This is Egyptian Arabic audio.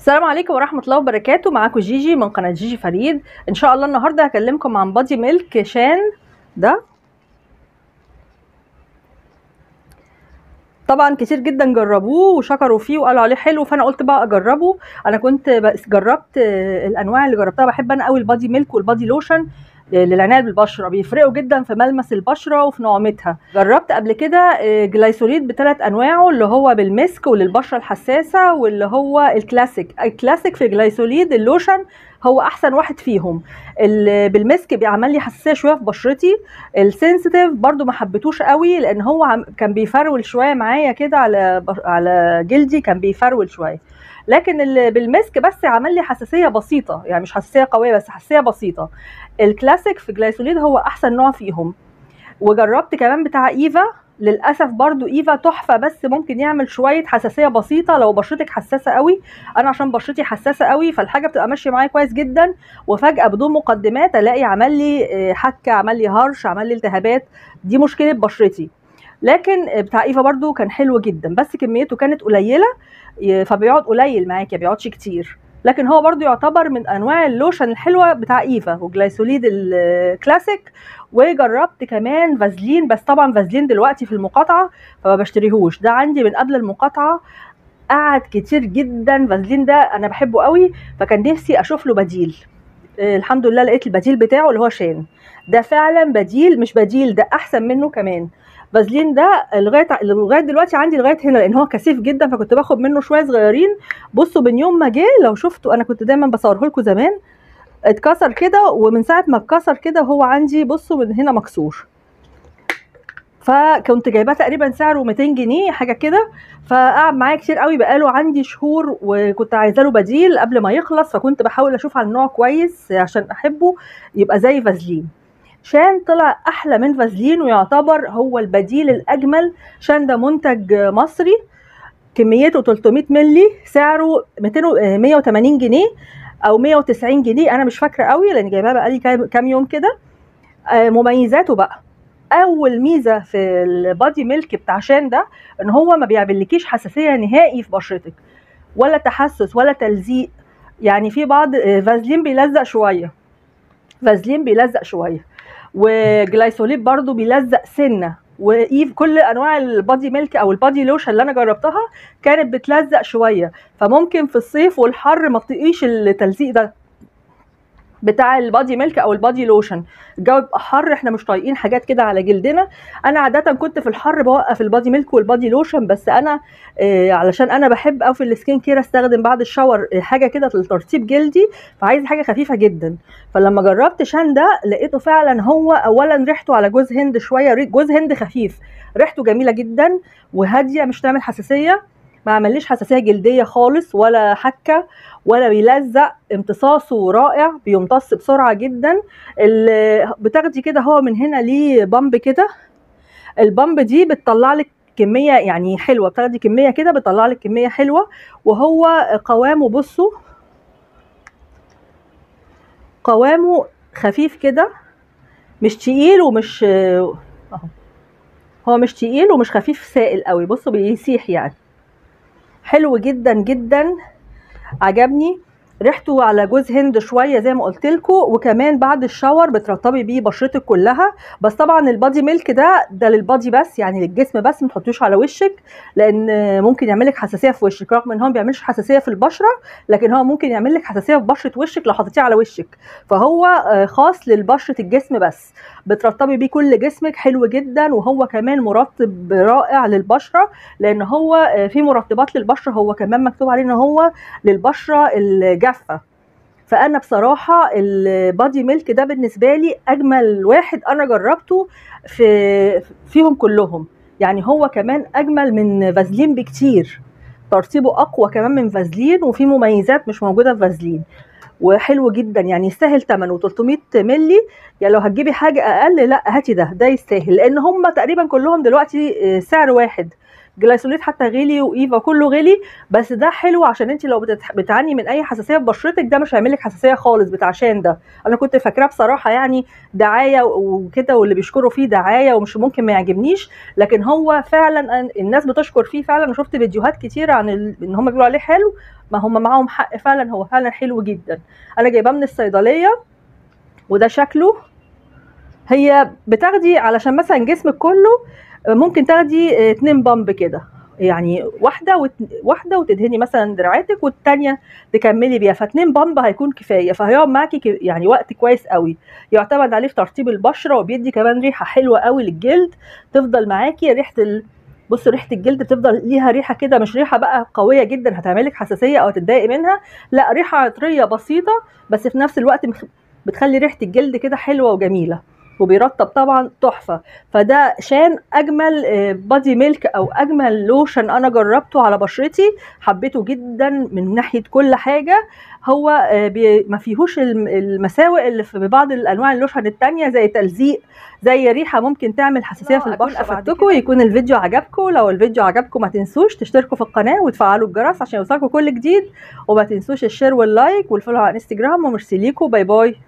السلام عليكم ورحمة الله وبركاته معاكم جيجي من قناة جيجي فريد ان شاء الله النهاردة هكلمكم عن بادي ميلك شان ده طبعا كتير جدا جربوه وشكروا فيه وقالوا عليه حلو فانا قلت بقى اجربه انا كنت بس جربت آه، الانواع اللي جربتها بحب انا قوي البادي ميلك والبادي لوشن للعنايه بالبشره بيفرقوا جدا في ملمس البشره وفي نعومتها جربت قبل كده آه، جلايسوليد بثلاث انواعه اللي هو بالمسك وللبشره الحساسه واللي هو الكلاسيك الكلاسيك في جلايسوليد اللوشن هو احسن واحد فيهم اللي بالمسك بيعمل لي حساسيه شويه في بشرتي السنسيتيف برضو ما حبيتوش قوي لان هو عم- كان بيفرول شويه معايا كده على بش- على جلدي كان بيفرول شويه لكن اللي بالمسك بس عمل لي حساسيه بسيطه يعني مش حساسيه قويه بس حساسيه بسيطه الكلاسيك في جلايسوليد هو احسن نوع فيهم وجربت كمان بتاع ايفا للاسف برضو ايفا تحفه بس ممكن يعمل شويه حساسيه بسيطه لو بشرتك حساسه قوي انا عشان بشرتي حساسه قوي فالحاجه بتبقى ماشيه معايا كويس جدا وفجاه بدون مقدمات الاقي عمل لي آه، حكه عمل لي هرش عمل لي التهابات دي مشكله بشرتي لكن آه، بتاع ايفا برضو كان حلو جدا بس كميته كانت قليله ي- فبيقعد قليل معاكي ما بيقعدش كتير لكن هو برضو يعتبر من انواع اللوشن الحلوه بتاع ايفا وجلايسوليد الكلاسيك وجربت كمان فازلين بس طبعا فازلين دلوقتي في المقاطعه فما بشتريهوش ده عندي من قبل المقاطعه قعد كتير جدا فازلين ده انا بحبه قوي فكان نفسي اشوف له بديل آه، الحمد لله لقيت البديل بتاعه اللي هو شان ده فعلا بديل مش بديل ده احسن منه كمان فازلين ده لغايه لغايه دلوقتي عندي لغايه هنا لان هو كثيف جدا فكنت باخد منه شويه صغيرين بصوا من يوم ما جه لو شفتوا انا كنت دايما بصوره لكم زمان اتكسر كده ومن ساعه ما اتكسر كده هو عندي بصوا من هنا مكسور فكنت جايباه تقريبا سعره 200 جنيه حاجه كده فقعد معايا كتير قوي بقاله عندي شهور وكنت عايزه له بديل قبل ما يخلص فكنت بحاول اشوف على النوع كويس عشان احبه يبقى زي فازلين شان طلع احلى من فازلين ويعتبر هو البديل الاجمل شان ده منتج مصري كميته 300 مللي سعره 200 و- آه، 180 جنيه او 190 جنيه انا مش فاكره قوي لان جايباها بقالي كام- كام يوم كده آه، مميزاته بقى اول ميزه في البادي ميلك بتاع شان ده ان هو ما بيعملكيش حساسيه نهائي في بشرتك ولا تحسس ولا تلزيق يعني في بعض آه، فازلين بيلزق شويه فازلين بيلزق شويه وجلايسوليد برضو بيلزق سنه وايف كل انواع البادي ميلك او البادي لوشن اللي انا جربتها كانت بتلزق شويه فممكن في الصيف والحر ما تطيقيش التلزيق ده بتاع البادي ميلك او البادي لوشن الجو بيبقى حر احنا مش طايقين حاجات كده على جلدنا انا عاده كنت في الحر بوقف البادي ميلك والبادي لوشن بس انا آه علشان انا بحب قوي في السكين كير استخدم بعد الشاور آه، حاجه كده لترطيب جلدي فعايز حاجه خفيفه جدا فلما جربت شان ده لقيته فعلا هو اولا ريحته على جوز هند شويه ري- جوز هند خفيف ريحته جميله جدا وهاديه مش تعمل حساسيه ما عمليش حساسيه جلديه خالص ولا حكه ولا بيلزق امتصاصه رائع بيمتص بسرعه جدا ال- بتاخدي كده هو من هنا ليه بامب كده البامب دي بتطلع لك كميه يعني حلوه بتاخدي كميه كده بتطلع لك كميه حلوه وهو قوامه بصوا قوامه خفيف كده مش تقيل ومش اهو هو مش تقيل ومش خفيف سائل قوي بصوا بيسيح يعني حلو جدا جدا عجبني ريحته على جوز هند شويه زي ما قلت لكم وكمان بعد الشاور بترطبي بيه بشرتك كلها بس طبعا البادي ميلك ده ده للبادي بس يعني للجسم بس ما تحطوش على وشك لان ممكن يعمل لك حساسيه في وشك رغم ان هو ما بيعملش حساسيه في البشره لكن هو ممكن يعمل لك حساسيه في بشره وشك لو حطيتيه على وشك فهو آه، خاص للبشره الجسم بس بترطبي بيه كل جسمك حلو جدا وهو كمان مرطب رائع للبشره لان هو آه، في مرطبات للبشره هو كمان مكتوب عليه ان هو للبشره الجافه فانا بصراحه البادي ميلك ده بالنسبه لي اجمل واحد انا جربته في فيهم كلهم يعني هو كمان اجمل من فازلين بكتير ترطيبه اقوى كمان من فازلين وفي مميزات مش موجوده في فازلين وحلو جدا يعني يستاهل ثمنه 300 مللي يعني لو هتجيبي حاجه اقل لا هاتي ده ده يستاهل لان هم تقريبا كلهم دلوقتي آه، سعر واحد جلايسوليت حتى غلي وايفا كله غلي بس ده حلو عشان انت لو بتت- بتعاني من اي حساسيه في بشرتك ده مش هيعمل لك حساسيه خالص بتاع شان ده انا كنت فاكراه بصراحه يعني دعايه وكده واللي بيشكروا فيه دعايه ومش ممكن ما يعجبنيش لكن هو فعلا أن- الناس بتشكر فيه فعلا وشفت فيديوهات كتير عن ال... ان هم بيقولوا عليه حلو ما هم معاهم حق فعلا هو فعلا حلو جدا انا جايباه من الصيدليه وده شكله هي بتاخدي علشان مثلا جسمك كله ممكن تاخدي آه، اتنين بامب كده يعني واحده وت... واحده وتدهني مثلا دراعاتك والتانيه تكملي بيها فاتنين بامب هيكون كفايه فهيقعد معاكي ك- يعني وقت كويس قوي يعتمد عليه في ترطيب البشره وبيدي كمان ريحه حلوه قوي للجلد تفضل معاكي ريحه ال... بصوا ريحه الجلد بتفضل ليها ريحه كده مش ريحه بقى قويه جدا هتعملك حساسيه او تتضايقي منها لا ريحه عطريه بسيطه بس في نفس الوقت مخ- بتخلي ريحه الجلد كده حلوه وجميله وبيرطب طبعا تحفه فده شان اجمل آه، بادي ميلك او اجمل لوشن انا جربته على بشرتي حبيته جدا من ناحيه كل حاجه هو آه، بي- ما فيهوش الم- المساوئ اللي في بعض الانواع اللوشن التانية زي تلزيق زي ريحه ممكن تعمل حساسيه في أكون البشره أفدتكم، افدتكم يكون الفيديو عجبكم لو الفيديو عجبكم ما تنسوش تشتركوا في القناه وتفعلوا الجرس عشان يوصلكم كل جديد وما تنسوش الشير واللايك والفولو على انستجرام ومرسي ليكم باي باي